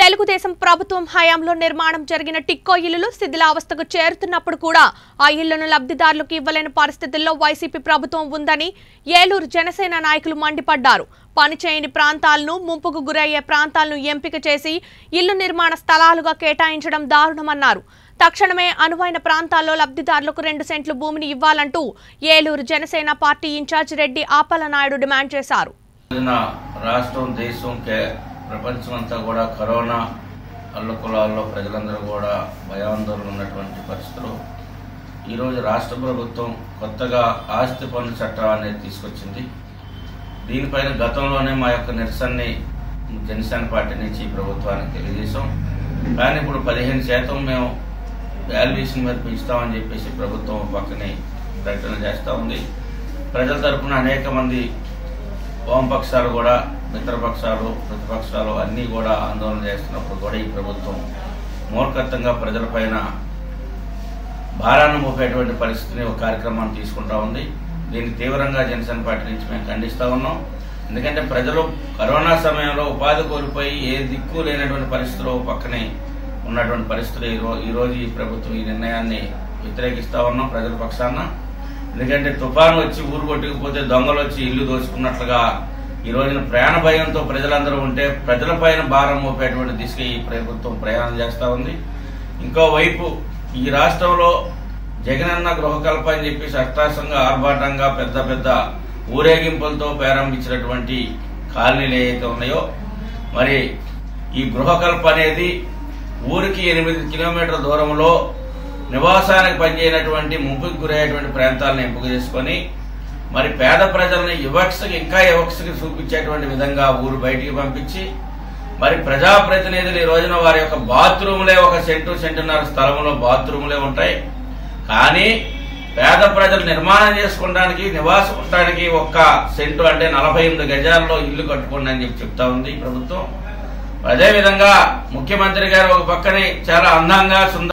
తెలుగుదేశం ప్రభుత్వం హయాంలో నిర్మాణం జరిగిన టిక్కో ఇళ్లు శిథిలావస్థకు చేరుతున్నప్పుడు కూడా ఆ ఇళ్లను లబ్ధిదారులకు ఇవ్వలేని పరిస్థితుల్లో వైసీపీ ప్రభుత్వం ఉందని ఏలూరు జనసేన నాయకులు మండిపడ్డారు పనిచేయని ప్రాంతాలను ముంపుకు గురయ్యే ప్రాంతాలను ఎంపిక చేసి ఇల్లు నిర్మాణ స్థలాలుగా కేటాయించడం దారుణమన్నారు తక్షణమే అనువైన ప్రాంతాల్లో లబ్ధిదారులకు రెండు సెంట్లు భూమిని ఇవ్వాలంటూ Eluru Janasena party in-charge Reddy Apalanaidu demand చేశారు రోజున రాష్ట్రం దేశం కే ప్రపంచం అంతా కూడా కరోనా అల్లకులాల్లో ప్రజలందరూ కూడా భయాందోళన ఉన్నటువంటి పరిస్థితులు ఈరోజు రాష్ట్ర ప్రభుత్వం కొత్తగా ఆస్తి పన్ను చట్టం అనేది తీసుకొచ్చింది దీనిపైన గతంలోనే మా యొక్క నిరసనని జనసేన పార్టీ నుంచి ఈ ప్రభుత్వానికి తెలియజేశాం కానీ ఇప్పుడు పదిహేను శాతం మేము వాల్యుయేషన్ మీద పెంచుతామని చెప్పేసి ప్రభుత్వం పక్కనే ప్రకటన చేస్తూ ఉంది ప్రజల తరపున అనేక మంది వామపక్షాలు కూడా మిత్రపక్షాలు ప్రతిపక్షాలు అన్నీ కూడా ఆందోళన చేస్తున్నప్పుడు కూడా ఈ ప్రభుత్వం మూర్ఖత్వంగా ప్రజలపైన భారాన్ని మోపేటువంటి పరిస్థితిని ఒక కార్యక్రమాన్ని తీసుకుంటా ఉంది దీన్ని తీవ్రంగా జనసేన పార్టీ నుంచి మేము ఖండిస్తా ఉన్నాం ఎందుకంటే ప్రజలు కరోనా సమయంలో ఉపాధి కోల్పోయి ఏ దిక్కు లేనటువంటి పరిస్థితుల్లో పక్కనే ఉన్నటువంటి పరిస్థితులు ఈ రో- ఈ రోజు ఈ ప్రభుత్వం ఈ నిర్ణయాన్ని వ్యతిరేకిస్తా ఉన్నాం ప్రజల పక్షాన ఎందుకంటే తుఫాను వచ్చి ఊరు కొట్టుకుపోతే దొంగలు వచ్చి ఇల్లు దోచుకున్నట్లుగా ఈ రోజున ప్రయాణ భయంతో ప్రజలందరూ ఉంటే ప్రజలపైన భారం మోపేటువంటి దిశగా ఈ ప్రభుత్వం ప్రయాణం చేస్తా ఉంది ఇంకో వైపు ఈ రాష్ట్రంలో జగనన్న గృహకల్ప అని చెప్పేసి అష్టాసంగా ఆర్భాటంగా పెద్ద పెద్ద ఊరేగింపులతో ప్రారంభించినటువంటి కాలనీలు ఏవైతే ఉన్నాయో మరి ఈ గృహకల్ప అనేది ఊరికి ఎనిమిది కిలోమీటర్ల దూరంలో నివాసానికి పనిచేయనటువంటి ముంపుకు గురయ్యేటువంటి ప్రాంతాలను ఎంపిక చేసుకొని మరి పేద ప్రజలను యువక్స్కి ఇంకా యువక్స్కి చూపించేటువంటి విధంగా ఊరు బయటికి పంపించి మరి ప్రజాప్రతినిధులు ఈ రోజున వారి యొక్క బాత్రూములే ఒక సెంటు సెంటున్నర స్థలంలో బాత్రూములే ఉంటాయి కానీ పేద ప్రజలు నిర్మాణం చేసుకోవడానికి నివాసం ఉండడానికి ఒక్క సెంటు అంటే నలభై ఎనిమిది గజాల్లో ఇల్లు కట్టుకోండి అని చెప్పి చెప్తా ఉంది ఈ ప్రభుత్వం అదేవిధంగా ముఖ్యమంత్రి గారు ఒక పక్కనే చాలా అందంగా సుందర